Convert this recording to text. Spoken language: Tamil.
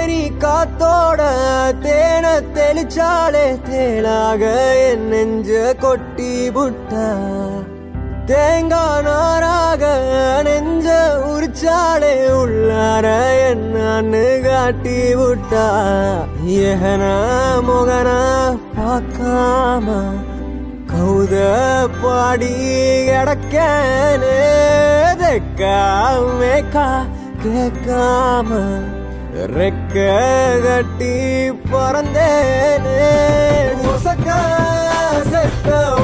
தேனி காத்தோட தேன தெளிச்சாலே தேனாக என் நெஞ்ச கொட்டி புட்டா தேங்காய் நாராக நெஞ்ச உரிச்சாலே உள்ளார என்னன்னு காட்டி விட்டா ஏகன முகன பார்க்காம கௌத பாடி கிடக்கனே தெக்கா மேக்கா கேட்காம ரெக்க கட்டி பறந்தேனே முசக்கா செத்த